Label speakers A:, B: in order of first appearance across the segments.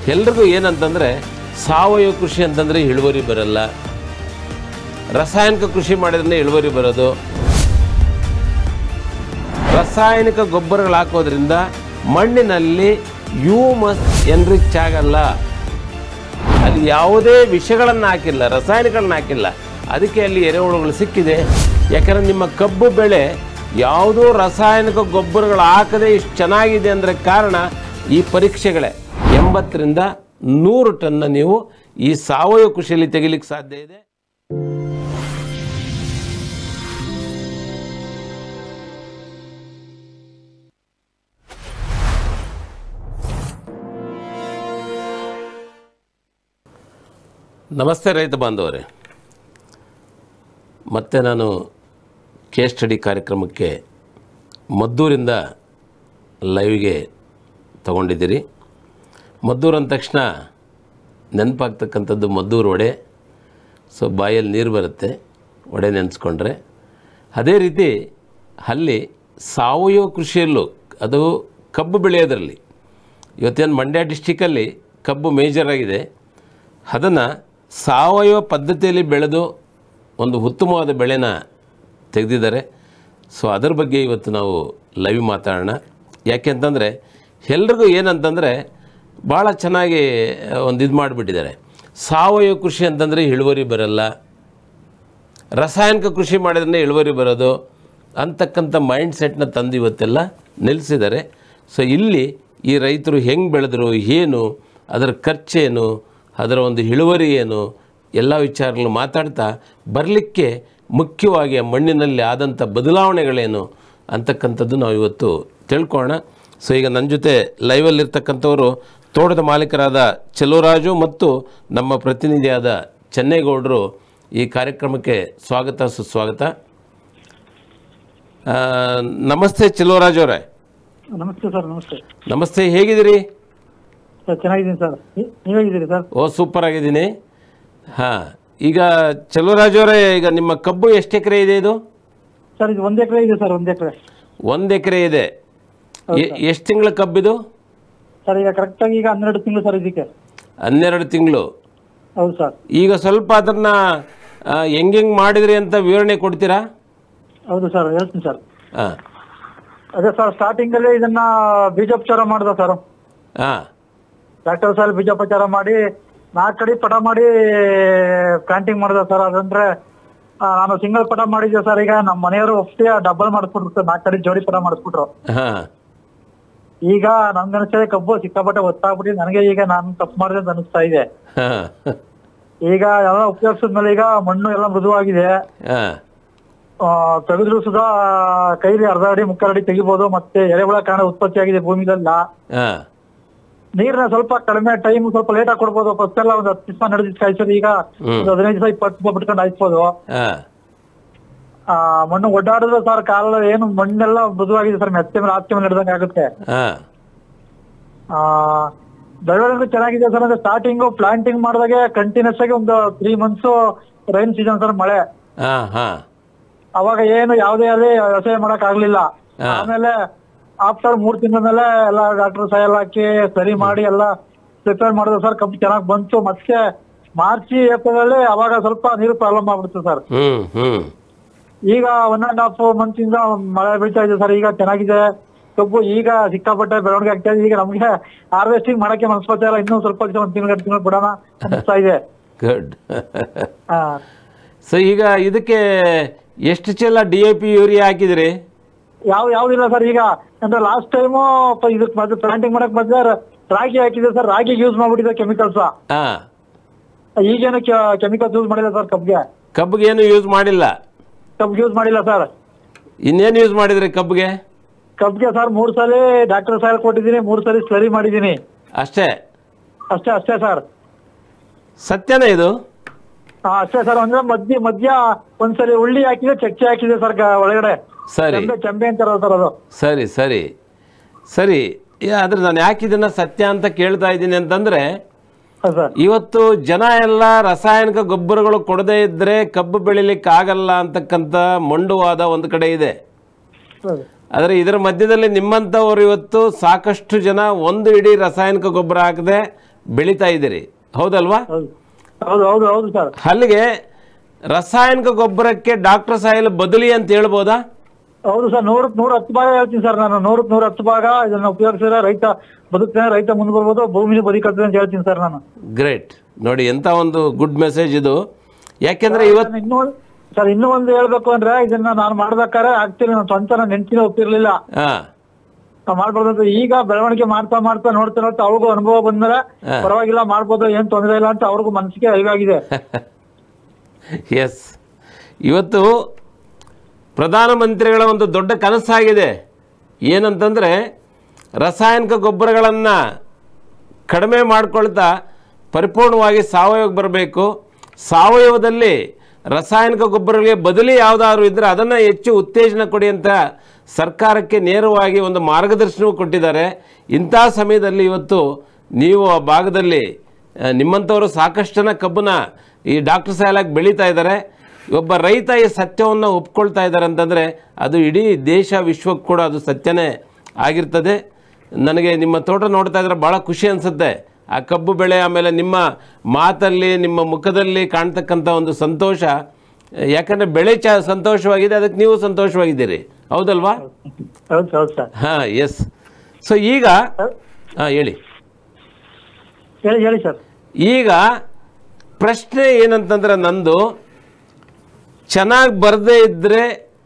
A: ಎಲ್ರಿಗೂ ಏನಂತಂದರೆ ಸಾವಯವ ಕೃಷಿ ಅಂತಂದರೆ ಇಳುವರಿ ಬರಲ್ಲ ರಾಸಾಯನಿಕ ಕೃಷಿ ಮಾಡಿದ್ರೆ ಇಳುವರಿ ಬರೋದು ರಾಸಾಯನಿಕ ಗೊಬ್ಬರಗಳು ಹಾಕೋದ್ರಿಂದ ಮಣ್ಣಿನಲ್ಲಿ ಹ್ಯೂಮಸ್ ಎನ್ರಿಚ್ ಆಗಲ್ಲ ಅಲ್ಲಿ ಯಾವುದೇ ವಿಷಗಳನ್ನು ಹಾಕಿಲ್ಲ ರಾಸಾಯನಿಕಗಳನ್ನ ಹಾಕಿಲ್ಲ ಅದಕ್ಕೆ ಅಲ್ಲಿ ಎರೆಹುಳುಗಳು ಸಿಕ್ಕಿದೆ ಯಾಕಂದರೆ ನಿಮ್ಮ ಕಬ್ಬು ಬೆಳೆ ಯಾವುದೋ ರಾಸಾಯನಿಕ ಗೊಬ್ಬರಗಳು ಹಾಕದೆ ಇಷ್ಟು ಚೆನ್ನಾಗಿದೆ ಅಂದರೆ ಕಾರಣ ಈ ಪರೀಕ್ಷೆಗಳೇ ಎಂಬತ್ತರಿಂದ ನೂರು ಟನ್ನ ನೀವು ಈ ಸಾವಯವ ಕೃಷಿಯಲ್ಲಿ ತೆಗಿಲಿಕ್ಕೆ ಸಾಧ್ಯ ಇದೆ ನಮಸ್ತೆ ರೈತ ಬಾಂಧವರೇ ಮತ್ತೆ ನಾನು ಕೇಸ್ ಸ್ಟಡಿ ಕಾರ್ಯಕ್ರಮಕ್ಕೆ ಮದ್ದೂರಿಂದ ಲೈವ್ಗೆ ತಗೊಂಡಿದ್ದೀರಿ ಮದ್ದೂರು ಅಂದ ತಕ್ಷಣ ನೆನಪಾಗ್ತಕ್ಕಂಥದ್ದು ಮದ್ದೂರು ವಡೆ ಸೊ ಬಾಯಲ್ಲಿ ನೀರು ಬರುತ್ತೆ ವಡೆ ನೆನೆಸ್ಕೊಂಡ್ರೆ ಅದೇ ರೀತಿ ಅಲ್ಲಿ ಸಾವಯವ ಕೃಷಿಯಲ್ಲೂ ಅದು ಕಬ್ಬು ಬೆಳೆಯೋದ್ರಲ್ಲಿ ಇವತ್ತೇನು ಮಂಡ್ಯ ಡಿಸ್ಟಿಕಲ್ಲಿ ಕಬ್ಬು ಮೇಜರ್ ಆಗಿದೆ ಅದನ್ನು ಸಾವಯವ ಪದ್ಧತಿಯಲ್ಲಿ ಬೆಳೆದು ಒಂದು ಉತ್ತಮವಾದ ಬೆಳೆನ ತೆಗೆದಿದ್ದಾರೆ ಸೊ ಅದರ ಬಗ್ಗೆ ಇವತ್ತು ನಾವು ಲೈವ್ ಮಾತಾಡೋಣ ಯಾಕೆಂತಂದರೆ ಎಲ್ರಿಗೂ ಏನಂತಂದರೆ ಭಾಳ ಚೆನ್ನಾಗಿ ಒಂದು ಇದು ಮಾಡಿಬಿಟ್ಟಿದ್ದಾರೆ ಸಾವಯವ ಕೃಷಿ ಅಂತಂದರೆ ಇಳುವರಿ ಬರಲ್ಲ ರಾಸಾಯನಿಕ ಕೃಷಿ ಮಾಡಿದ್ರೆ ಇಳುವರಿ ಬರೋದು ಅಂತಕ್ಕಂಥ ಮೈಂಡ್ ಸೆಟ್ನ ತಂದು ಇವತ್ತೆಲ್ಲ ನಿಲ್ಲಿಸಿದ್ದಾರೆ ಸೊ ಇಲ್ಲಿ ಈ ರೈತರು ಹೆಂಗೆ ಬೆಳೆದ್ರು ಏನು ಅದರ ಖರ್ಚೇನು ಅದರ ಒಂದು ಇಳುವರಿ ಏನು ಎಲ್ಲ ವಿಚಾರಗಳು ಮಾತಾಡ್ತಾ ಬರಲಿಕ್ಕೆ ಮುಖ್ಯವಾಗಿ ಆ ಮಣ್ಣಿನಲ್ಲಿ ಆದಂಥ ಬದಲಾವಣೆಗಳೇನು ಅಂತಕ್ಕಂಥದ್ದು ನಾವು ಇವತ್ತು ತಿಳ್ಕೊಳ್ಳೋಣ ಸೊ ಈಗ ನನ್ನ ಜೊತೆ ಲೈವಲ್ಲಿರ್ತಕ್ಕಂಥವರು ತೋಟದ ಮಾಲೀಕರಾದ ಚೆಲುವರಾಜು ಮತ್ತು ನಮ್ಮ ಪ್ರತಿನಿಧಿಯಾದ ಚೆನ್ನೇಗೌಡರು ಈ ಕಾರ್ಯಕ್ರಮಕ್ಕೆ ಸ್ವಾಗತ ಸುಸ್ವಾಗತ ಆ, ನಮಸ್ತೆ ಚೆಲುವರಾಜು ಅವರೇ
B: ನಮಸ್ತೆ ಸರ್ ನಮಸ್ತೆ
A: ನಮಸ್ತೆ ಹೇಗಿದ್ದೀರಿ
B: ಸರ್ ಚೆನ್ನಾಗಿದ್ದೀನಿ ಸರ್ ನೀ- ನೀವ್ ಹೇಗಿದ್ದೀರಿ ಸರ್
A: ಓ ಸೂಪರ್ ಆಗಿದ್ದೀನಿ ಹಾಂ ಈಗ ಚೆಲುವರಾಜು ಅವರೇ ಈಗ ನಿಮ್ಮ ಕಬ್ಬು ಎಷ್ಟು ಎಕರೆ ಇದೆ ಇದು
B: ಸರ್ ಇದು ಒಂದ್ ಎಕರೆ ಇದೆ ಸರ್ ಒಂದ್ ಎಕರೆ
A: ಒಂದು ಎಕರೆ ಇದೆ ಎಷ್ಟು ತಿಂಗಳ ಕಬ್ಬಿದು
B: ಸರ್ ಈಗ ಕರೆಕ್ಟಾಗಿ ಈಗ ಹನ್ನೆರಡು ತಿಂಗಳು ಸರ್ ಇದಕ್ಕೆ
A: ಹನ್ನೆರಡು ತಿಂಗಳು
B: ಹೌದು ಸರ್
A: ಈಗ ಸ್ವಲ್ಪ ಅದನ್ನು ಹೆಂಗೆ ಹೆಂಗೆ ಮಾಡಿದ್ರಿ ಅಂತ ವಿವರಣೆ ಕೊಡ್ತೀರಾ
B: ಹೌದು ಸರ್ ಹೇಳ್ತೀನಿ ಸರ್
A: ಹಾಂ
B: ಅದೇ ಸರ್ ಸ್ಟಾರ್ಟಿಂಗ್ ಅಲ್ಲಿ ಇದನ್ನ ಬೀಜೋಪಚಾರ ಮಾಡ್ದ ಸರ್
A: ಹಾಂ
B: ಡಾಕ್ಟರ್ ಸರ್ ಬೀಜೋಪಚಾರ ಮಾಡಿ ನಾಲ್ಕು ಕಡೆ ಪಟ ಮಾಡಿ ಪ್ಲಾಂಟಿಂಗ್ ಮಾಡ್ದ ಸರ್ ಅದಂದ್ರೆ ಆ, ನಾನು ಸಿಂಗಲ್ ಪಟ ಮಾಡಿದ್ದೆ ಸರ್ ಈಗ ನಮ್ಮ ಮನೆಯವರು ಒಪ್ಸಿ ಡಬಲ್ ಮಾಡಿಸ್ಬಿಟ್ರು ಸರ್ ನಾಲ್ಕು ಕಡೆ ಜೋಡಿ ಪಟ ಮಾಡಿಸ್ಬಿಟ್ರು
A: ಹಾಂ
B: ಈಗ ನನ್ಗನ್ಸಿದೆ ಕಬ್ಬು ಸಿಕ್ಕಾಪಟ್ಟೆ ಒತ್ತಾಗ್ಬಿಟ್ಟು ನನಗೆ ಈಗ ನಾನು ತಪ್ಪು ಮಾಡಿದೆ ಅಂತ ಅನಿಸ್ತಾ ಇದೆ
A: ಹಾಂ
B: ಈಗ ಎಲ್ಲ ಉಪಯೋಗಿಸಿದ್ಮೇಲೆ ಈಗ ಮಣ್ಣು ಎಲ್ಲ ಮೃದುವಾಗಿದೆ
A: ಹಾಂ
B: ಆ, ತೆಗೆದ್ರು ಸುಧಾ ಕೈಲಿ ಅರ್ಧ ಅಡಿ ಮುಕ್ಕಾಲು ಅಡಿ ತೆಗಿಬಹುದು ಮತ್ತೆ ಎರೆಹುಳ ಕಾರಣ ಉತ್ಪತ್ತಿ ಆಗಿದೆ ಭೂಮಿಲೆಲ್ಲ
A: ಹಾಂ
B: ನೀರ್ನ ಸ್ವಲ್ಪ ಕಡಿಮೆ ಟೈಮ್ ಸ್ವಲ್ಪ ಲೇಟ್ ಆಗಿ ಕೊಡ್ಬೋದು ಫಸ್ಟ್ ಎಲ್ಲ ಒಂದು ಹತ್ತು ದಿವಸ ನಡೆದಿದ್ದು ಕಾಯ್ಸೋದು ಈಗ ಒಂದು ಹದಿನೈದು ದಿವಸ ಇಪ್ಪತ್ತು ದಿವಸ ಬಿಟ್ಕೊಂಡು ಹಾಯ್ಸ್ಬೋದು
A: ಹಾಂ
B: ಆ ಮಣ್ಣು ಒಡ್ಡಾಡಿದ್ರೆ ಸರ್ ಕಾಲ ಏನು ಮಣ್ಣೆಲ್ಲ ಮೃದುವಾಗಿದೆ ಸರ್ ಮೆತ್ತೆ ಮೇಲೆ ಹಾಸಿಗೆ ಮೇಲೆ ಹಿಡ್ದಂಗೆ ಆಗುತ್ತೆ
A: ಹಾಂ
B: ಆ ಬೆಳವಣಿಗೆ ಚೆನ್ನಾಗಿದೆ ಸರ್ ಅಂದ್ರೆ ಸ್ಟಾರ್ಟಿಂಗ್ ಪ್ಲಾಂಟಿಂಗ್ ಮಾಡಿದಾಗೆ ಕಂಟಿನ್ಯೂಸ್ ಆಗಿ ಒಂದು three months rain season sir ಮಳೆ
A: ಹಾಂ ಹಾಂ
B: ಅವಾಗ ಏನು ಯಾವುದೇ ಅಲ್ಲಿ ವ್ಯವಸಾಯ ಮಾಡಕ್ ಆಗ್ಲಿಲ್ಲ
A: ಹಾ.
B: ಆಮೇಲೆ ಆಫ್ಟರ್ ಮೂರ್ ತಿಂಗಳ ಮೇಲೆ ಎಲ್ಲ ಡಾಕ್ಟರ್ ಸಹ ಎಲ್ಲ ಹಾಕಿ ಸರಿ ಮಾಡಿ ಎಲ್ಲ ಪ್ರಿಪೇರ್ ಮಾಡಿದ್ರು ಸರ್ ಕಬ್ಬು ಚೆನ್ನಾಗಿ ಬಂತು ಮತ್ತೆ ಮಾರ್ಚ್ ಏಪ್ರಿಲ್ ಅಲ್ಲಿ ಅವಾಗ ಸ್ವಲ್ಪ ನೀರು ಪ್ರಾಬ್ಲಮ್ ಆಗ್ಬಿಡ್ತು ಸರ್
A: ಹ್ಞೂ ಹ್ಞೂ
B: ಈಗ ಒನ್ ಅಂಡ್ ಹಾಫ್ ಮಂತ್ ಇಂದ ಮಳೆ ಬೀಳ್ತಾ ಇದೆ ಸರ್ ಈಗ ಚೆನ್ನಾಗಿದೆ ಕಬ್ಬು ಈಗ ಸಿಕ್ಕಾಪಟ್ಟೆ ಬೆಳವಣಿಗೆ ಆಗ್ತಾ ಇದೆ ಈಗ ನಮ್ಗೆ ಹಾರ್ವೆಸ್ಟಿಂಗ್ ಮಾಡಕ್ಕೆ ಮನ್ಸ್ ಬರ್ತಾ ಇಲ್ಲ ಇನ್ನೂ ಸ್ವಲ್ಪ ದಿವಸ ಒಂದ್ ತಿಂಗಳು ಎರಡು ತಿಂಗಳು ಬಿಡೋಣ ಅನಿಸ್ತಾ ಇದೆ
A: ಗುಡ್
B: ಹಾ
A: ಸೊ ಈಗ ಇದಕ್ಕೆ ಎಷ್ಟು ಚೀಲ ಡಿ ಎ ಪಿ ಯೂರಿಯಾ ಹಾಕಿದ್ರಿ
B: ಯಾವ ಯಾವ್ದಿಲ್ಲ ಸರ್ ಈಗ ಅಂದ್ರೆ ಲಾಸ್ಟ್ ಟೈಮು ಇದಕ್ ಮೊದಲು ಪ್ಲಾಂಟಿಂಗ್ ಮಾಡಕ್ ಬಂದ್ರೆ ರಾಗಿ ಹಾಕಿದೆ ಸರ್ ರಾಗಿ ಯೂಸ್ ಮಾಡ್ಬಿಟ್ಟಿದೆ ಕೆಮಿಕಲ್ಸ್
A: ಹಾಂ
B: ಈಗೇನು ಕೆಮಿಕಲ್ಸ್ ಯೂಸ್ ಮಾಡಿಲ್ಲ ಸರ್ ಕಬ್ಗೆ
A: ಕಬ್ಬಿಗೆ ಏನು ಯೂಸ್ ಮಾಡಿಲ್ಲ
B: ಕಬ್ ಯೂಸ್ ಮಾಡಿಲ್ಲ ಸರ್
A: ಇನ್ನೇನು ಯೂಸ್ ಮಾಡಿದ್ರಿ ಕಬ್ಬಿಗೆ
B: ಕಬ್ಗೆ ಸರ್ ಮೂರ್ ಸಲ ಡಾಕ್ಟರ್ ಸಾಯಲ್ ಕೊಟ್ಟಿದ್ದೀನಿ ಮೂರ್ ಸಲ ಸ್ಲರಿ ಮಾಡಿದ್ದೀನಿ
A: ಅಷ್ಟೇ
B: ಅಷ್ಟೇ ಅಷ್ಟೇ ಸರ್
A: ಸತ್ಯನೇ ಇದು
B: ಹಾ ಅಷ್ಟೇ ಸರ್ ಅಂದ್ರೆ ಮಧ್ಯ ಮಧ್ಯ ಒಂದ್ಸಲಿ ಉಳ್ಳಿ ಹಾಕಿದೆ ಚಕ್ಕೆ ಹಾಕಿದೆ ಸರ್ ಗ- ಒಳಗಡೆ
A: ಸರಿ
B: ಚೆಂಬೆ ಚೆಂಬೆ ಅಂತಾರ ಸರ್ ಅದು
A: ಸರಿ ಸರಿ ಸರಿ ಯಾ- ಆದ್ರೆ ನಾನು ಯಾಕೆ ಇದನ್ನ ಸತ್ಯ ಅಂತ ಕೇಳ್ತಾ ಇದ್ದೀನಿ ಅಂತಂದ್ರೆ
B: ಹಾ ಸರ್
A: ಇವತ್ತು ಜನ ಎಲ್ಲ ರಾಸಾಯನಿಕ ಗೊಬ್ಬರಗಳು ಕೊಡದೇ ಇದ್ರೆ ಕಬ್ಬು ಬೆಳಿಲಿಕ್ಕೆ ಆಗಲ್ಲ ಅಂತಕ್ಕಂಥ ಮೊಂಡುವಾದ ಒಂದು ಕಡೆ ಇದೆ
B: ಸರಿ.
A: ಆದರೆ ಇದರ ಮಧ್ಯದಲ್ಲಿ ನಿಮ್ಮಂಥವ್ರು ಇವತ್ತು ಸಾಕಷ್ಟು ಜನ ಒಂದು ಇಡೀ ರಾಸಾಯನಿಕ ಗೊಬ್ಬರ ಹಾಕದೆ ಬೆಳೀತಾ ಇದ್ದೀರಿ ಹೌದಲ್ವಾ
B: ಹೌದು ಹೌದು ಹೌದು ಹೌದು ಸರ್
A: ಅಲ್ಲಿಗೆ ರಾಸಾಯನಿಕ ಗೊಬ್ಬರಕ್ಕೆ ಡಾಕ್ಟರ್ ಸಾಯಿಲ್ ಬದಲಿ ಅಂತ ಹೇಳ್ಬೋದಾ
B: ಹೌದು ಸರ್ ನೂರಕ್ಕೆ ನೂರ ಹತ್ತು ಭಾಗ ಹೇಳ್ತೀನಿ ಸರ್ ನಾನು ನೂರಕ್ಕೆ ನೂರ ಹತ್ತು ಭಾಗ ಇದನ್ನ ಉಪಯೋಗಿಸಿದ್ರೆ ರೈತ ಬದುಕ್ತಾನೆ ರೈತ ಮುಂದೆ ಬರ್ಬೋದು ಭೂಮಿ ಬದುಕತ್ತದೆ ಅಂತ ಹೇಳ್ತೀನಿ ಸರ್ ನಾನು
A: ಗ್ರೇಟ್ ನೋಡಿ ಎಂಥ ಒಂದು ಗುಡ್ ಮೆಸೇಜ್ ಇದು ಯಾಕೆಂದ್ರೆ ಇವತ್ತು
B: ನಾನು ಇನ್ನೂ ಸರ್ ಇನ್ನೂ ಒಂದು ಹೇಳ್ಬೇಕು ಅಂದ್ರೆ ಇದನ್ನ ನಾನು ಮಾಡ್ಬೇಕಾದ್ರೆ ಆಗ್ತೀನಿ ನಾನು ಸ್ವಂತ ನನ್ನ ಹೆಂಡತಿನ ಒಪ್ಪಿರ್ಲಿಲ್ಲ
A: ಹಾಂ
B: ನಾವ್ ಮಾಡ್ಬೋದು ಅಂತ ಈಗ ಬೆಳವಣಿಗೆ ಮಾಡ್ತಾ ಮಾಡ್ತಾ ನೋಡ್ತಾ ನೋಡ್ತಾ ಅವ್ರಿಗೂ ಅನುಭವ ಬಂದ್ಮೇಲೆ
A: ಹಾ.
B: ಪರವಾಗಿಲ್ಲ ಮಾಡ್ಬೋದು ಏನ್ ತೊಂದರೆ ಇಲ್ಲ ಅಂತ ಅವ್ರಿಗೂ ಮನಸ್ಸಿಗೆ ಅರಿವಾಗಿದೆ
A: ಎಸ್ ಇವತ್ತು ಪ್ರಧಾನಮಂತ್ರಿಗಳ ಒಂದು ದೊಡ್ಡ ಕನಸಾಗಿದೆ ಏನಂತಂದರೆ ರಾಸಾಯನಿಕ ಗೊಬ್ಬರಗಳನ್ನು ಕಡಿಮೆ ಮಾಡ್ಕೊಳ್ತಾ ಪರಿಪೂರ್ಣವಾಗಿ ಸಾವಯವಕ್ಕೆ ಬರಬೇಕು ಸಾವಯವದಲ್ಲಿ ರಾಸಾಯನಿಕ ಗೊಬ್ಬರಗಳಿಗೆ ಬದಲಿ ಯಾವುದಾದ್ರು ಇದ್ದರೆ ಅದನ್ನು ಹೆಚ್ಚು ಉತ್ತೇಜನ ಕೊಡಿ ಅಂತ ಸರ್ಕಾರಕ್ಕೆ ನೇರವಾಗಿ ಒಂದು ಮಾರ್ಗದರ್ಶನವೂ ಕೊಟ್ಟಿದ್ದಾರೆ ಇಂಥ ಸಮಯದಲ್ಲಿ ಇವತ್ತು ನೀವು ಆ ಭಾಗದಲ್ಲಿ ಆ, ನಿಮ್ಮಂಥವರು ಸಾಕಷ್ಟು ಜನ ಕಬ್ಬನ್ನ ಈ ಡಾಕ್ಟರ್ ಸಾಯಲಾಗಿ ಬೆಳೀತಾ ಇದ್ದಾರೆ ಒಬ್ಬ ರೈತ ಈ ಸತ್ಯವನ್ನು ಒಪ್ಕೊಳ್ತಾ ಇದ್ದಾರೆ ಅಂತಂದರೆ ಅದು ಇಡೀ ದೇಶ ವಿಶ್ವಕ್ಕೆ ಕೂಡ ಅದು ಸತ್ಯನೇ ಆಗಿರ್ತದೆ ನನಗೆ ನಿಮ್ಮ ತೋಟ ನೋಡ್ತಾ ಇದ್ರೆ ಭಾಳ ಖುಷಿ ಅನಿಸುತ್ತೆ ಆ ಕಬ್ಬು ಬೆಳೆ ಆಮೇಲೆ ನಿಮ್ಮ ಮಾತಲ್ಲಿ ನಿಮ್ಮ ಮುಖದಲ್ಲಿ ಕಾಣ್ತಕ್ಕಂಥ ಒಂದು ಸಂತೋಷ ಯಾಕಂದರೆ ಬೆಳೆ ಚ ಸಂತೋಷವಾಗಿದೆ ಅದಕ್ಕೆ ನೀವು ಸಂತೋಷವಾಗಿದ್ದೀರಿ ಹೌದಲ್ವಾ
B: ಹೌದು ಹೌದು ಸರ್
A: ಹಾಂ ಎಸ್ ಸೊ ಈಗ ಹಾಂ ಹೇಳಿ
B: ಹೇಳಿ ಹೇಳಿ ಸರ್
A: ಈಗ ಪ್ರಶ್ನೆ ಏನಂತಂದ್ರೆ ನಂದು ಚೆನ್ನಾಗಿ ಬರದೇ ಇದ್ದರೆ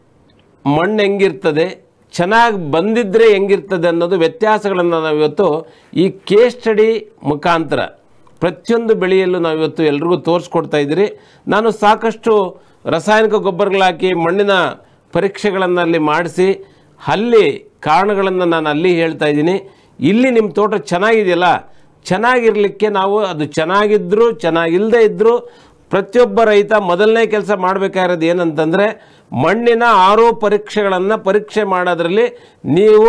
A: ಮಣ್ಣು ಹೆಂಗಿರ್ತದೆ ಚೆನ್ನಾಗಿ ಬಂದಿದ್ದರೆ ಹೆಂಗಿರ್ತದೆ ಅನ್ನೋದು ವ್ಯತ್ಯಾಸಗಳನ್ನು ನಾವಿವತ್ತು ಈ ಕೇಸ್ ಸ್ಟಡಿ ಮುಖಾಂತರ ಪ್ರತಿಯೊಂದು ಬೆಳೆಯಲ್ಲೂ ನಾವಿವತ್ತು ಎಲ್ರಿಗೂ ತೋರಿಸ್ಕೊಡ್ತಾ ಇದ್ದೀರಿ ನಾನು ಸಾಕಷ್ಟು ರಾಸಾಯನಿಕ ಗೊಬ್ಬರಗಳಾಕಿ ಮಣ್ಣಿನ ಪರೀಕ್ಷೆಗಳನ್ನು ಅಲ್ಲಿ ಮಾಡಿಸಿ ಅಲ್ಲಿ ಕಾರಣಗಳನ್ನು ನಾನು ಅಲ್ಲಿ ಹೇಳ್ತಾ ಇದ್ದೀನಿ ಇಲ್ಲಿ ನಿಮ್ಮ ತೋಟ ಚೆನ್ನಾಗಿದೆಯಲ್ಲ ಚೆನ್ನಾಗಿರಲಿಕ್ಕೆ ನಾವು ಅದು ಚೆನ್ನಾಗಿದ್ದರೂ ಚೆನ್ನಾಗಿಲ್ಲದೆ ಇದ್ದರೂ ಪ್ರತಿಯೊಬ್ಬ ರೈತ ಮೊದಲನೇ ಕೆಲಸ ಮಾಡಬೇಕಾಗಿರೋದು ಏನಂತಂದರೆ ಮಣ್ಣಿನ ಆರೋ ಪರೀಕ್ಷೆಗಳನ್ನು ಪರೀಕ್ಷೆ ಮಾಡೋದ್ರಲ್ಲಿ ನೀವು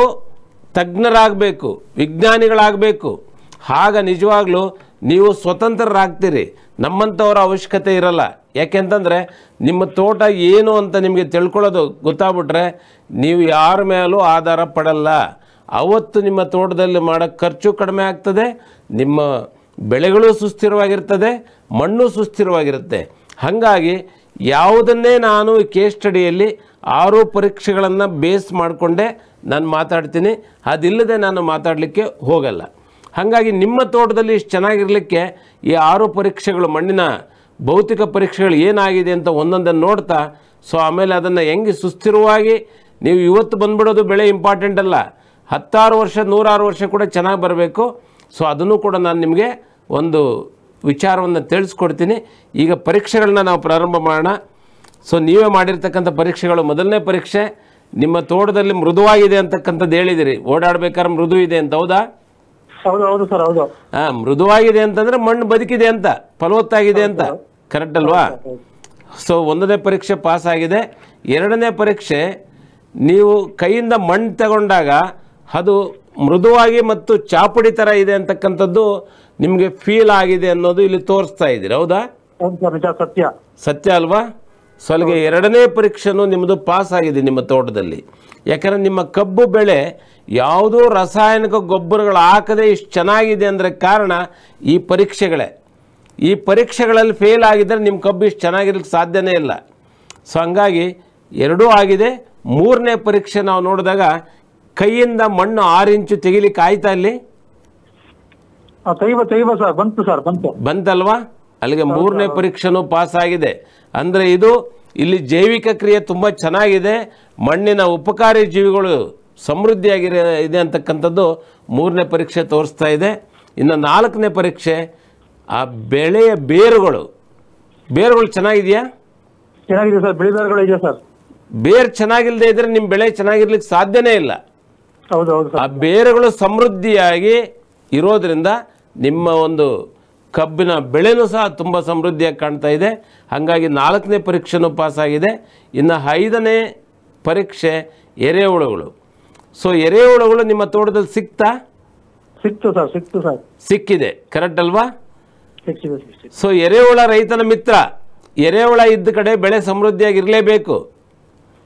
A: ತಜ್ಞರಾಗಬೇಕು ವಿಜ್ಞಾನಿಗಳಾಗಬೇಕು ಆಗ ನಿಜವಾಗ್ಲೂ ನೀವು ಸ್ವತಂತ್ರರಾಗ್ತೀರಿ ನಮ್ಮಂಥವ್ರ ಅವಶ್ಯಕತೆ ಇರಲ್ಲ ಯಾಕೆಂತಂದರೆ ನಿಮ್ಮ ತೋಟ ಏನು ಅಂತ ನಿಮಗೆ ತಿಳ್ಕೊಳ್ಳೋದು ಗೊತ್ತಾಗ್ಬಿಟ್ರೆ ನೀವು ಯಾರ ಮೇಲೂ ಆಧಾರ ಪಡಲ್ಲ ಅವತ್ತು ನಿಮ್ಮ ತೋಟದಲ್ಲಿ ಮಾಡೋ ಖರ್ಚು ಕಡಿಮೆ ಆಗ್ತದೆ ನಿಮ್ಮ ಬೆಳೆಗಳು ಸುಸ್ಥಿರವಾಗಿರ್ತದೆ ಮಣ್ಣು ಸುಸ್ಥಿರವಾಗಿರುತ್ತೆ ಹಾಗಾಗಿ ಯಾವುದನ್ನೇ ನಾನು ಈ ಕೇಸ್ ಸ್ಟಡಿಯಲ್ಲಿ ಆರು ಪರೀಕ್ಷೆಗಳನ್ನು ಬೇಸ್ ಮಾಡಿಕೊಂಡೇ ನಾನು ಮಾತಾಡ್ತೀನಿ ಅದಿಲ್ಲದೆ ನಾನು ಮಾತಾಡಲಿಕ್ಕೆ ಹೋಗಲ್ಲ ಹಾಗಾಗಿ ನಿಮ್ಮ ತೋಟದಲ್ಲಿ ಇಷ್ಟು ಚೆನ್ನಾಗಿರಲಿಕ್ಕೆ ಈ ಆರು ಪರೀಕ್ಷೆಗಳು ಮಣ್ಣಿನ ಭೌತಿಕ ಪರೀಕ್ಷೆಗಳು ಏನಾಗಿದೆ ಅಂತ ಒಂದೊಂದನ್ನು ನೋಡ್ತಾ ಸೊ ಆಮೇಲೆ ಅದನ್ನು ಹೆಂಗೆ ಸುಸ್ಥಿರವಾಗಿ ನೀವು ಇವತ್ತು ಬಂದ್ಬಿಡೋದು ಬೆಳೆ ಇಂಪಾರ್ಟೆಂಟ್ ಅಲ್ಲ ಹತ್ತಾರು ವರ್ಷ ನೂರಾರು ವರ್ಷ ಕೂಡ ಚೆನ್ನಾಗಿ ಬರಬೇಕು ಸೊ ಅದನ್ನು ಕೂಡ ನಾನು ನಿಮಗೆ ಒಂದು ವಿಚಾರವನ್ನು ತಿಳಿಸ್ಕೊಡ್ತೀನಿ ಈಗ ಪರೀಕ್ಷೆಗಳನ್ನ ನಾವು ಪ್ರಾರಂಭ ಮಾಡೋಣ ಸೊ ನೀವೇ ಮಾಡಿರ್ತಕ್ಕಂಥ ಪರೀಕ್ಷೆಗಳು ಮೊದಲನೇ ಪರೀಕ್ಷೆ ನಿಮ್ಮ ತೋಟದಲ್ಲಿ ಮೃದುವಾಗಿದೆ ಅಂತಕ್ಕಂಥದ್ದು ಹೇಳಿದಿರಿ ಓಡಾಡ್ಬೇಕಾದ್ರೆ ಮೃದು ಇದೆ ಅಂತ ಹೌದಾ
B: ಹೌದು ಹೌದು ಸರ್ ಹೌದು
A: ಹಾಂ ಮೃದುವಾಗಿದೆ ಅಂತಂದರೆ ಮಣ್ಣು ಬದುಕಿದೆ ಅಂತ ಫಲವತ್ತಾಗಿದೆ ಅಂತ ಕರೆಕ್ಟ್ ಅಲ್ವಾ ಸೊ ಒಂದನೇ ಪರೀಕ್ಷೆ ಪಾಸ್ ಆಗಿದೆ ಎರಡನೇ ಪರೀಕ್ಷೆ ನೀವು ಕೈಯಿಂದ ಮಣ್ಣು ತಗೊಂಡಾಗ ಅದು ಮೃದುವಾಗಿ ಮತ್ತು ಚಾಪುಡಿ ಥರ ಇದೆ ಅಂತಕ್ಕಂಥದ್ದು ನಿಮಗೆ ಫೀಲ್ ಆಗಿದೆ ಅನ್ನೋದು ಇಲ್ಲಿ ತೋರಿಸ್ತಾ ಇದ್ದೀರಿ ಹೌದಾ
B: ಹೌದು ಸರ್ ನಿಜ ಸತ್ಯ
A: ಸತ್ಯ ಅಲ್ವಾ ಸೊ ಅಲ್ಲಿಗೆ ಎರಡನೇ ಪರೀಕ್ಷೆನೂ ನಿಮ್ಮದು ಪಾಸ್ ಆಗಿದೆ ನಿಮ್ಮ ತೋಟದಲ್ಲಿ ಯಾಕಂದರೆ ನಿಮ್ಮ ಕಬ್ಬು ಬೆಳೆ ಯಾವುದೋ ರಾಸಾಯನಿಕ ಗೊಬ್ಬರಗಳು ಹಾಕದೆ ಇಷ್ಟು ಚೆನ್ನಾಗಿದೆ ಅಂದರೆ ಕಾರಣ ಈ ಪರೀಕ್ಷೆಗಳೇ ಈ ಪರೀಕ್ಷೆಗಳಲ್ಲಿ ಫೇಲ್ ಆಗಿದ್ದರೆ ನಿಮ್ಮ ಕಬ್ಬು ಇಷ್ಟು ಚೆನ್ನಾಗಿರ್ಲಿಕ್ಕೆ ಸಾಧ್ಯನೇ ಇಲ್ಲ ಸೊ ಹಂಗಾಗಿ ಎರಡೂ ಆಗಿದೆ ಮೂರನೇ ಪರೀಕ್ಷೆ ನಾವು ನೋಡಿದಾಗ ಕೈಯಿಂದ ಮಣ್ಣು ಆರು ಇಂಚು ತೆಗಿಲಿಕ್ಕೆ ಆಯ್ತಾ ಅಲ್ಲಿ
B: ಆ, ತೆಗಿಬ ತೆಗಿಬ ಸರ್ ಬಂತು ಸರ್ ಬಂತು
A: ಬಂತಲ್ವಾ ಅಲ್ಲಿಗೆ ಮೂರನೇ ಪರೀಕ್ಷೆನೂ ಪಾಸ್ ಆಗಿದೆ ಅಂದರೆ ಇದು ಇಲ್ಲಿ ಜೈವಿಕ ಕ್ರಿಯೆ ತುಂಬ ಚೆನ್ನಾಗಿದೆ ಮಣ್ಣಿನ ಉಪಕಾರಿ ಜೀವಿಗಳು ಸಮೃದ್ಧಿಯಾಗಿರ ಇದೆ ಅಂತಕ್ಕಂಥದ್ದು ಮೂರನೇ ಪರೀಕ್ಷೆ ತೋರಿಸ್ತಾ ಇದೆ ಇನ್ನು ನಾಲ್ಕನೇ ಪರೀಕ್ಷೆ ಆ ಬೆಳೆಯ ಬೇರುಗಳು ಬೇರುಗಳು ಚೆನ್ನಾಗಿದೆಯಾ
B: ಚೆನ್ನಾಗಿದೆ ಸರ್ ಬಿಳಿ ಬೇರುಗಳು ಇದೆ ಸರ್
A: ಬೇರು ಚೆನ್ನಾಗಿಲ್ಲದೆ ಇದ್ರೆ ನಿಮ್ಮ ಬೆಳೆ ಚೆನ್ನಾಗಿರ್ಲಿಕ್ಕೆ ಸಾಧ್ಯನೇ ಇಲ್ಲ
B: ಹೌದು ಹೌದು
A: ಆ
B: ಸರ್
A: ಬೇರುಗಳು ಸಮೃದ್ಧಿಯಾಗಿ ಇರೋದ್ರಿಂದ ನಿಮ್ಮ ಒಂದು ಕಬ್ಬಿನ ಬೆಳೆನೂ ಸಹ ತುಂಬ ಸಮೃದ್ಧಿಯಾಗಿ ಕಾಣ್ತಾ ಇದೆ ಹಾಗಾಗಿ ನಾಲ್ಕನೇ ಪರೀಕ್ಷೆನೂ ಪಾಸಾಗಿದೆ ಇನ್ನು ಐದನೇ ಪರೀಕ್ಷೆ ಎರೆಹುಳುಗಳು ಸೊ ಎರೆಹುಳುಗಳು ನಿಮ್ಮ ತೋಟದಲ್ಲಿ ಸಿಕ್ತಾ
B: ಸಿಕ್ತು ಸರ್ ಸಿಕ್ತು ಸರ್
A: ಸಿಕ್ಕಿದೆ ಕರೆಕ್ಟ್ ಅಲ್ವಾ
B: ಸಿಕ್ಕಿದೆ ಸಿಕ್ಕಿದೆ
A: ಸೊ ಎರೆಹುಳ ರೈತನ ಮಿತ್ರ ಎರೆಹುಳ ಇದ್ದ ಕಡೆ ಬೆಳೆ ಸಮೃದ್ಧಿಯಾಗಿ ಇರಲೇಬೇಕು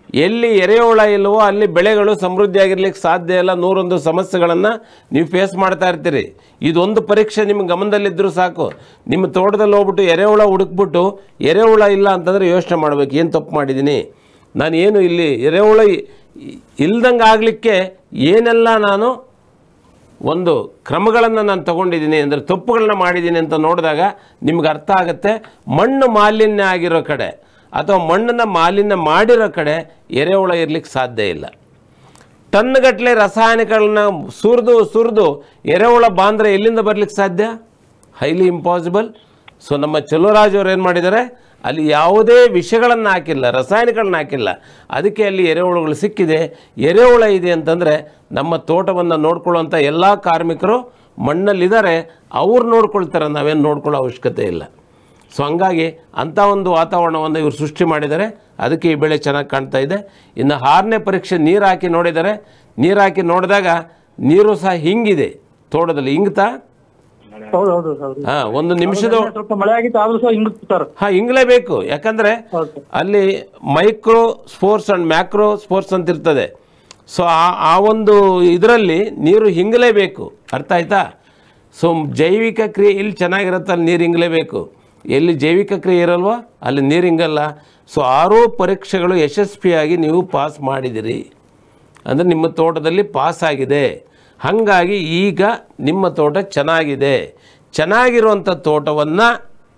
A: ಎಲ್ಲಿ ಎರೆಹುಳ ಇಲ್ವೋ ಅಲ್ಲಿ ಬೆಳೆಗಳು ಸಮೃದ್ಧಿಯಾಗಿರ್ಲಿಕ್ಕೆ ಸಾಧ್ಯ ಇಲ್ಲ ನೂರೊಂದು ಸಮಸ್ಯೆಗಳನ್ನು ನೀವು ಫೇಸ್ ಮಾಡ್ತಾ ಇರ್ತೀರಿ ಇದೊಂದು ಪರೀಕ್ಷೆ ನಿಮ್ಮ ಗಮನದಲ್ಲಿದ್ದರೂ ಸಾಕು ನಿಮ್ಮ ತೋಟದಲ್ಲಿ ಹೋಗ್ಬಿಟ್ಟು ಎರೆಹುಳ ಹುಡುಕ್ಬಿಟ್ಟು ಎರೆಹುಳ ಇಲ್ಲ ಅಂತಂದರೆ ಯೋಚನೆ ಮಾಡಬೇಕು ಏನು ತಪ್ಪು ಮಾಡಿದ್ದೀನಿ ನಾನು ಏನು ಇಲ್ಲಿ ಎರೆಹುಳ ಇಲ್ದಂಗೆ ಆಗಲಿಕ್ಕೆ ಏನೆಲ್ಲ ನಾನು ಒಂದು ಕ್ರಮಗಳನ್ನು ನಾನು ತಗೊಂಡಿದ್ದೀನಿ ಅಂದರೆ ತಪ್ಪುಗಳನ್ನ ಮಾಡಿದ್ದೀನಿ ಅಂತ ನೋಡಿದಾಗ ನಿಮ್ಗೆ ಅರ್ಥ ಆಗುತ್ತೆ ಮಣ್ಣು ಮಾಲಿನ್ಯ ಆಗಿರೋ ಕಡೆ ಅಥವಾ ಮಣ್ಣನ್ನು ಮಾಲಿನ್ಯ ಮಾಡಿರೋ ಕಡೆ ಎರೆಹುಳ ಇರ್ಲಿಕ್ಕೆ ಸಾಧ್ಯ ಇಲ್ಲ ಟನ್ಗಟ್ಟಲೆ ರಾಸಾಯನಿಕಗಳನ್ನ ಸುರಿದು ಸುರಿದು ಎರೆಹುಳ ಬಾಂದ್ರೆ ಎಲ್ಲಿಂದ ಬರ್ಲಿಕ್ಕೆ ಸಾಧ್ಯ ಹೈಲಿ ಇಂಪಾಸಿಬಲ್ ಸೊ ನಮ್ಮ ಚಲುವರಾಜ್ ಅವ್ರು ಏನು ಮಾಡಿದ್ದಾರೆ ಅಲ್ಲಿ ಯಾವುದೇ ವಿಷಗಳನ್ನು ಹಾಕಿಲ್ಲ ರಾಸಾಯನಿಕಗಳನ್ನ ಹಾಕಿಲ್ಲ ಅದಕ್ಕೆ ಅಲ್ಲಿ ಎರೆಹುಳುಗಳು ಸಿಕ್ಕಿದೆ ಎರೆಹುಳ ಇದೆ ಅಂತಂದರೆ ನಮ್ಮ ತೋಟವನ್ನು ನೋಡ್ಕೊಳ್ಳುವಂಥ ಎಲ್ಲ ಕಾರ್ಮಿಕರು ಮಣ್ಣಲ್ಲಿದ್ದಾರೆ ಅವ್ರು ನೋಡ್ಕೊಳ್ತಾರೆ ನಾವೇನು ನೋಡ್ಕೊಳ್ಳೋ ಅವಶ್ಯಕತೆ ಇಲ್ಲ ಸೊ ಹಂಗಾಗಿ ಅಂಥ ಒಂದು ವಾತಾವರಣವನ್ನು ಇವರು ಸೃಷ್ಟಿ ಮಾಡಿದ್ದಾರೆ ಅದಕ್ಕೆ ಈ ಬೆಳೆ ಚೆನ್ನಾಗಿ ಕಾಣ್ತಾ ಇದೆ ಇನ್ನು ಆರನೇ ಪರೀಕ್ಷೆ ನೀರು ಹಾಕಿ ನೋಡಿದ್ದಾರೆ ನೀರು ಹಾಕಿ ನೋಡಿದಾಗ ನೀರು ಸಹ ಹಿಂಗಿದೆ ತೋಟದಲ್ಲಿ ಹಿಂಗ್ತಾ
B: ಹೌದು ಹೌದು ಹೌದು
A: ಹಾಂ ಒಂದು ನಿಮಿಷದ
B: ಸ್ವಲ್ಪ ಮಳೆ ಆಗಿತ್ತು ಆದ್ರೂ ಸಹ ಹಿಂಗುತ್ತೆ ಸರ್
A: ಹಾಂ ಹಿಂಗ್ಲೇಬೇಕು ಯಾಕಂದರೆ
B: ಹೌದು ಸರ್
A: ಅಲ್ಲಿ micro sports and macro sports ಅಂತ ಇರ್ತದೆ ಸೊ ಆ ಆ ಒಂದು ಇದರಲ್ಲಿ ನೀರು ಹಿಂಗಲೇಬೇಕು ಅರ್ಥ ಆಯ್ತಾ ಸೊ ಜೈವಿಕ ಕ್ರಿಯೆ ಇಲ್ಲಿ ಚೆನ್ನಾಗಿರುತ್ತೆ ಅಲ್ಲಿ ನೀರು ಹಿಂಗಲೇಬೇಕು ಎಲ್ಲಿ ಜೈವಿಕ ಕ್ರಿಯೆ ಇರಲ್ವೋ ಅಲ್ಲಿ ನೀರು ಹಿಂಗಲ್ಲ ಸೊ ಆರೂ ಪರೀಕ್ಷೆಗಳು ಯಶಸ್ವಿಯಾಗಿ ನೀವು ಪಾಸ್ ಮಾಡಿದಿರಿ ಅಂದರೆ ನಿಮ್ಮ ತೋಟದಲ್ಲಿ ಪಾಸ್ ಆಗಿದೆ ಹಾಗಾಗಿ ಈಗ ನಿಮ್ಮ ತೋಟ ಚೆನ್ನಾಗಿದೆ ಚೆನ್ನಾಗಿರುವಂಥ ತೋಟವನ್ನು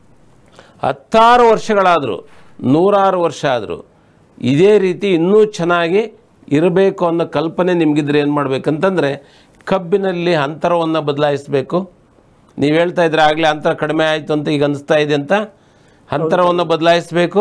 A: ಹತ್ತಾರು ವರ್ಷಗಳಾದರೂ ನೂರಾರು ವರ್ಷ ಆದರೂ ಇದೇ ರೀತಿ ಇನ್ನೂ ಚೆನ್ನಾಗಿ ಇರಬೇಕು ಅನ್ನೋ ಕಲ್ಪನೆ ನಿಮಗಿದ್ರೆ ಏನು ಮಾಡಬೇಕಂತಂದರೆ ಕಬ್ಬಿನಲ್ಲಿ ಅಂತರವನ್ನು ಬದಲಾಯಿಸಬೇಕು ನೀವು ಹೇಳ್ತಾ ಇದ್ರೆ ಆಗಲೇ ಅಂತರ ಕಡಿಮೆ ಆಯಿತು ಅಂತ ಈಗ ಅನಿಸ್ತಾ ಇದೆ ಅಂತ ಅಂತರವನ್ನು ಬದಲಾಯಿಸಬೇಕು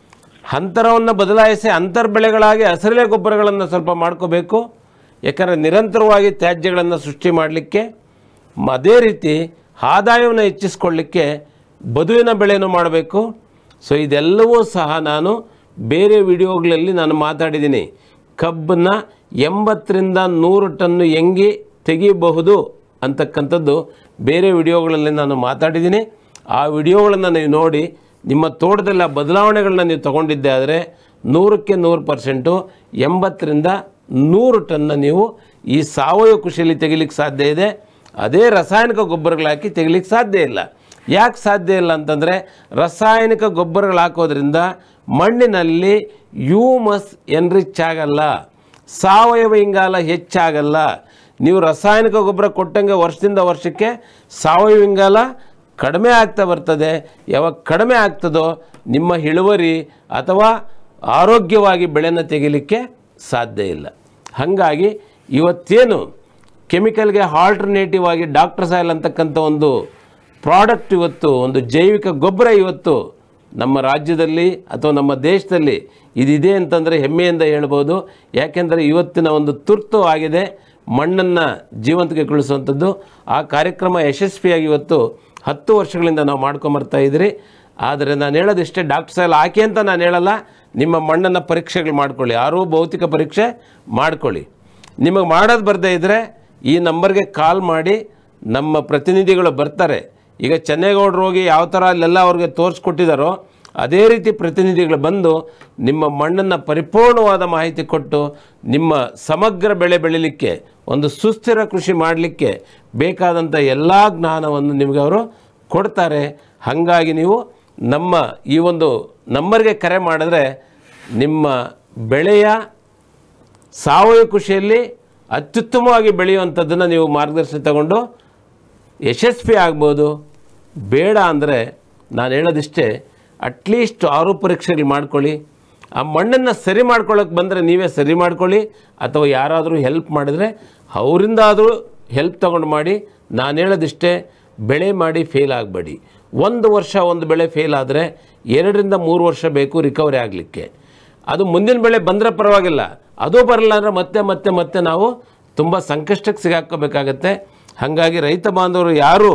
A: ಅಂತರವನ್ನು ಬದಲಾಯಿಸಿ ಅಂತರ್ ಬೆಳೆಗಳಾಗಿ ಹಸಿರೆಲೆ ಗೊಬ್ಬರಗಳನ್ನು ಸ್ವಲ್ಪ ಮಾಡ್ಕೋಬೇಕು ಯಾಕಂದರೆ ನಿರಂತರವಾಗಿ ತ್ಯಾಜ್ಯಗಳನ್ನು ಸೃಷ್ಟಿ ಮಾಡಲಿಕ್ಕೆ ಮ- ಅದೇ ರೀತಿ ಆದಾಯವನ್ನು ಹೆಚ್ಚಿಸ್ಕೊಳ್ಳಿಕ್ಕೆ ಬದುವಿನ ಬೆಳೆಯನ್ನು ಮಾಡಬೇಕು ಸೊ ಇದೆಲ್ಲವೂ ಸಹ ನಾನು ಬೇರೆ ವಿಡಿಯೋಗಳಲ್ಲಿ ನಾನು ಮಾತಾಡಿದ್ದೀನಿ ಕಬ್ಬನ್ನ ಎಂಬತ್ತರಿಂದ ನೂರು ಟನ್ನು ಹೆಂಗೆ ತೆಗಿಬಹುದು ಅಂತಕ್ಕಂಥದ್ದು ಬೇರೆ ವಿಡಿಯೋಗಳಲ್ಲಿ ನಾನು ಮಾತಾಡಿದ್ದೀನಿ ಆ ವಿಡಿಯೋಗಳನ್ನು ನೀವು ನೋಡಿ ನಿಮ್ಮ ತೋಟದಲ್ಲಿ ಆ ಬದಲಾವಣೆಗಳನ್ನ ನೀವು ತಗೊಂಡಿದ್ದೆ ಆದರೆ ನೂರಕ್ಕೆ ನೂರು ಪರ್ಸೆಂಟು ಎಂಬತ್ತರಿಂದ ನೂರು ಟನ್ನ ನೀವು ಈ ಸಾವಯವ ಕೃಷಿಯಲ್ಲಿ ತೆಗಿಲಿಕ್ಕೆ ಸಾಧ್ಯ ಇದೆ ಅದೇ ರಾಸಾಯನಿಕ ಗೊಬ್ಬರಗಳು ಹಾಕಿ ತೆಗಿಲಿಕ್ಕೆ ಸಾಧ್ಯ ಇಲ್ಲ ಯಾಕೆ ಸಾಧ್ಯ ಇಲ್ಲ ಅಂತಂದರೆ ರಾಸಾಯನಿಕ ಗೊಬ್ಬರಗಳು ಹಾಕೋದ್ರಿಂದ ಮಣ್ಣಿನಲ್ಲಿ ಯೂಮಸ್ ಎನ್ರಿಚ್ ಆಗಲ್ಲ ಸಾವಯವ ಇಂಗಾಲ ಹೆಚ್ಚಾಗಲ್ಲ ನೀವು ರಾಸಾಯನಿಕ ಗೊಬ್ಬರ ಕೊಟ್ಟಂಗೆ ವರ್ಷದಿಂದ ವರ್ಷಕ್ಕೆ ಸಾವಯವ ಇಂಗಾಲ ಕಡಿಮೆ ಆಗ್ತಾ ಬರ್ತದೆ ಯಾವಾಗ ಕಡಿಮೆ ಆಗ್ತದೋ ನಿಮ್ಮ ಇಳುವರಿ ಅಥವಾ ಆರೋಗ್ಯವಾಗಿ ಬೆಳೆನ ತೆಗಿಲಿಕ್ಕೆ ಸಾಧ್ಯ ಇಲ್ಲ ಹಾಗಾಗಿ ಇವತ್ತೇನು ಕೆಮಿಕಲ್ಗೆ ಆಲ್ಟರ್ನೇಟಿವ್ ಆಗಿ ಡಾಕ್ಟರ್ ಸಾಯಿಲ್ ಅಂತಕ್ಕಂಥ ಒಂದು ಪ್ರಾಡಕ್ಟ್ ಇವತ್ತು ಒಂದು ಜೈವಿಕ ಗೊಬ್ಬರ ಇವತ್ತು ನಮ್ಮ ರಾಜ್ಯದಲ್ಲಿ ಅಥವಾ ನಮ್ಮ ದೇಶದಲ್ಲಿ ಇದಿದೆ ಅಂತಂದರೆ ಹೆಮ್ಮೆಯಿಂದ ಹೇಳ್ಬೋದು ಯಾಕೆಂದರೆ ಇವತ್ತಿನ ಒಂದು ತುರ್ತು ಆಗಿದೆ ಮಣ್ಣನ್ನು ಜೀವಂತಗೊಳಿಸುವಂಥದ್ದು ಆ ಕಾರ್ಯಕ್ರಮ ಯಶಸ್ವಿಯಾಗಿ ಇವತ್ತು ಹತ್ತು ವರ್ಷಗಳಿಂದ ನಾವು ಮಾಡ್ಕೊಂಬರ್ತಾ ಇದ್ದೀರಿ ಆದರೆ ನಾನು ಹೇಳೋದಿಷ್ಟೇ ಡಾಕ್ಟರ್ ಸಾಯಿಲ್ ಹಾಕಿ ಅಂತ ನಾನು ಹೇಳಲ್ಲ ನಿಮ್ಮ ಮಣ್ಣನ್ನು ಪರೀಕ್ಷೆಗಳು ಮಾಡ್ಕೊಳ್ಳಿ ಯಾರೂ ಭೌತಿಕ ಪರೀಕ್ಷೆ ಮಾಡ್ಕೊಳ್ಳಿ ನಿಮಗೆ ಮಾಡೋದು ಬರದೇ ಇದ್ದರೆ ಈ ನಂಬರ್ಗೆ ಕಾಲ್ ಮಾಡಿ ನಮ್ಮ ಪ್ರತಿನಿಧಿಗಳು ಬರ್ತಾರೆ ಈಗ ಚೆನ್ನೇಗೌಡರು ಹೋಗಿ ಯಾವ ಥರ ಅಲ್ಲೆಲ್ಲ ಅವ್ರಿಗೆ ತೋರಿಸ್ಕೊಟ್ಟಿದ್ದಾರೋ ಅದೇ ರೀತಿ ಪ್ರತಿನಿಧಿಗಳು ಬಂದು ನಿಮ್ಮ ಮಣ್ಣನ್ನು ಪರಿಪೂರ್ಣವಾದ ಮಾಹಿತಿ ಕೊಟ್ಟು ನಿಮ್ಮ ಸಮಗ್ರ ಬೆಳೆ ಬೆಳಿಲಿಕ್ಕೆ ಒಂದು ಸುಸ್ಥಿರ ಕೃಷಿ ಮಾಡಲಿಕ್ಕೆ ಬೇಕಾದಂಥ ಎಲ್ಲ ಜ್ಞಾನವನ್ನು ನಿಮಗೆ ಅವರು ಕೊಡ್ತಾರೆ ಹಾಗಾಗಿ ನೀವು ನಮ್ಮ ಈ ಒಂದು ನಂಬರ್ಗೆ ಕರೆ ಮಾಡಿದ್ರೆ ನಿಮ್ಮ ಬೆಳೆಯ ಸಾವಯವ ಕೃಷಿಯಲ್ಲಿ ಅತ್ಯುತ್ತಮವಾಗಿ ಬೆಳೆಯುವಂಥದ್ದನ್ನು ನೀವು ಮಾರ್ಗದರ್ಶನ ತಗೊಂಡು ಯಶಸ್ವಿ ಆಗ್ಬೋದು ಬೇಡ ಅಂದರೆ ನಾನು ಹೇಳೋದಿಷ್ಟೇ ಅಟ್ಲೀಸ್ಟ್ ಆರು ಪರೀಕ್ಷೆಗಳು ಮಾಡ್ಕೊಳ್ಳಿ ಆ ಮಣ್ಣನ್ನು ಸರಿ ಮಾಡ್ಕೊಳ್ಳೋಕೆ ಬಂದರೆ ನೀವೇ ಸರಿ ಮಾಡ್ಕೊಳ್ಳಿ ಅಥವಾ ಯಾರಾದರೂ ಹೆಲ್ಪ್ ಮಾಡಿದರೆ ಅವರಿಂದಾದರೂ ಹೆಲ್ಪ್ ತೊಗೊಂಡು ಮಾಡಿ ನಾನು ಹೇಳೋದಿಷ್ಟೇ ಬೆಳೆ ಮಾಡಿ ಫೇಲ್ ಆಗಬೇಡಿ ಒಂದು ವರ್ಷ ಒಂದು ಬೆಳೆ ಫೇಲ್ ಆದರೆ ಎರಡರಿಂದ ಮೂರು ವರ್ಷ ಬೇಕು ರಿಕವರಿ ಆಗಲಿಕ್ಕೆ ಅದು ಮುಂದಿನ ಬೆಳೆ ಬಂದರೆ ಪರವಾಗಿಲ್ಲ ಅದು ಬರಲ್ಲ ಅಂದರೆ ಮತ್ತೆ ಮತ್ತೆ ಮತ್ತೆ ನಾವು ತುಂಬ ಸಂಕಷ್ಟಕ್ಕೆ ಸಿಗಾಕೋಬೇಕಾಗತ್ತೆ ಹಾಗಾಗಿ ರೈತ ಬಾಂಧವರು ಯಾರು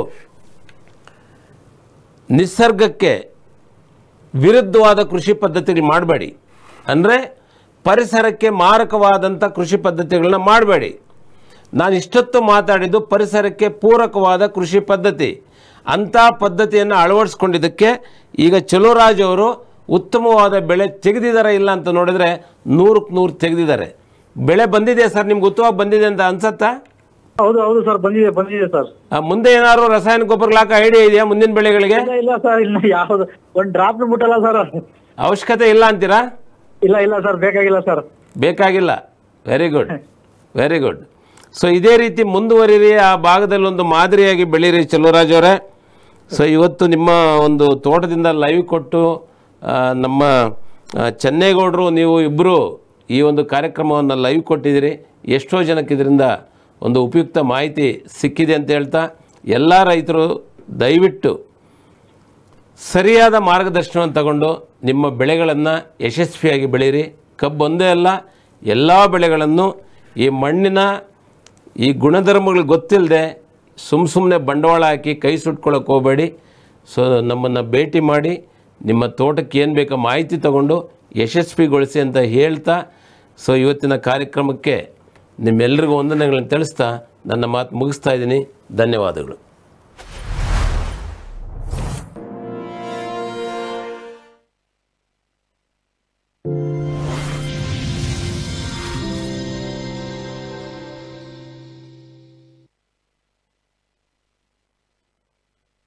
A: ನಿಸರ್ಗಕ್ಕೆ ವಿರುದ್ಧವಾದ ಕೃಷಿ ಪದ್ಧತಿಗಳು ಮಾಡಬೇಡಿ ಅಂದರೆ ಪರಿಸರಕ್ಕೆ ಮಾರಕವಾದಂಥ ಕೃಷಿ ಪದ್ಧತಿಗಳನ್ನ ಮಾಡಬೇಡಿ ನಾನು ಇಷ್ಟೊತ್ತು ಮಾತಾಡಿದ್ದು ಪರಿಸರಕ್ಕೆ ಪೂರಕವಾದ ಕೃಷಿ ಪದ್ಧತಿ ಅಂಥ ಪದ್ಧತಿಯನ್ನು ಅಳವಡಿಸ್ಕೊಂಡಿದ್ದಕ್ಕೆ ಈಗ ಚಲುವರಾಜ್ ಅವರು ಉತ್ತಮವಾದ ಬೆಳೆ ತೆಗೆದಿದ್ದಾರೆ ಇಲ್ಲ ಅಂತ ನೋಡಿದರೆ ನೂರಕ್ಕೆ ನೂರು ತೆಗೆದಿದ್ದಾರೆ ಬೆಳೆ ಬಂದಿದೆ ಸರ್ ನಿಮ್ಗೆ ಉತ್ತಮವಾಗಿ ಬಂದಿದೆ ಅಂತ ಅನ್ಸತ್ತಾ
B: ಹೌದು ಹೌದು ಸರ್ ಬಂದಿದೆ ಬಂದಿದೆ ಸರ್
A: ಆ, ಮುಂದೆ ಏನಾದ್ರು ರಾಸಾಯನಿಕ ಗೊಬ್ಬರಗಳು ಹಾಕೋ ಐಡಿಯಾ ಇದೆಯಾ ಮುಂದಿನ ಬೆಳೆಗಳಿಗೆ
B: ಇಲ್ಲ ಇಲ್ಲ ಸರ್ ಇನ್ನು ಯಾವ್ದು ಒಂದ್ ಡ್ರಾಪ್ ಮುಟ್ಟಲ್ಲ ಸರ್
A: ಅವಶ್ಯಕತೆ ಇಲ್ಲ ಅಂತೀರಾ
B: ಇಲ್ಲ ಇಲ್ಲ ಸರ್ ಬೇಕಾಗಿಲ್ಲ ಸರ್
A: ಬೇಕಾಗಿಲ್ಲ very good very good so ಇದೇ ರೀತಿ ಮುಂದುವರಿರಿ ಆ ಭಾಗದಲ್ಲಿ ಒಂದು ಮಾದರಿಯಾಗಿ ಬೆಳೀರಿ ಚಲುವರಾಜ್ ಅವರೇ ಸೊ ಇವತ್ತು ನಿಮ್ಮ ಒಂದು ತೋಟದಿಂದ ಲೈವ್ ಕೊಟ್ಟು ಆ, ನಮ್ಮ ಆ, ಚೆನ್ನೇಗೌಡರು ನೀವು ಇಬ್ಬರು ಈ ಒಂದು ಕಾರ್ಯಕ್ರಮವನ್ನು ಲೈವ್ ಕೊಟ್ಟಿದ್ದೀರಿ ಎಷ್ಟೋ ಜನಕ್ಕೆ ಇದರಿಂದ ಒಂದು ಉಪಯುಕ್ತ ಮಾಹಿತಿ ಸಿಕ್ಕಿದೆ ಅಂತ ಹೇಳ್ತಾ ಎಲ್ಲ ರೈತರು ದಯವಿಟ್ಟು ಸರಿಯಾದ ಮಾರ್ಗದರ್ಶನವನ್ನು ತಗೊಂಡು ನಿಮ್ಮ ಬೆಳೆಗಳನ್ನು ಯಶಸ್ವಿಯಾಗಿ ಬೆಳೀರಿ ಕಬ್ಬು ಒಂದೇ ಅಲ್ಲ ಎಲ್ಲ ಬೆಳೆಗಳನ್ನು ಈ ಮಣ್ಣಿನ ಈ ಗುಣಧರ್ಮಗಳು ಗೊತ್ತಿಲ್ಲದೆ ಸುಮ್ಮ ಸುಮ್ಮನೆ ಬಂಡವಾಳ ಹಾಕಿ ಕೈ ಸುಟ್ಕೊಳ್ಳೋಕೆ ಹೋಗಬೇಡಿ ಸೊ ನಮ್ಮನ್ನು ಭೇಟಿ ಮಾಡಿ ನಿಮ್ಮ ತೋಟಕ್ಕೆ ಏನು ಬೇಕೋ ಮಾಹಿತಿ ತಗೊಂಡು ಯಶಸ್ವಿಗೊಳಿಸಿ ಅಂತ ಹೇಳ್ತಾ ಸೊ ಇವತ್ತಿನ ಕಾರ್ಯಕ್ರಮಕ್ಕೆ ನಿಮ್ಮೆಲ್ಲರಿಗೂ ವಂದನೆಗಳನ್ನು ತಿಳಿಸ್ತಾ ನನ್ನ ಮಾತು ಮುಗಿಸ್ತಾ ಇದ್ದೀನಿ ಧನ್ಯವಾದಗಳು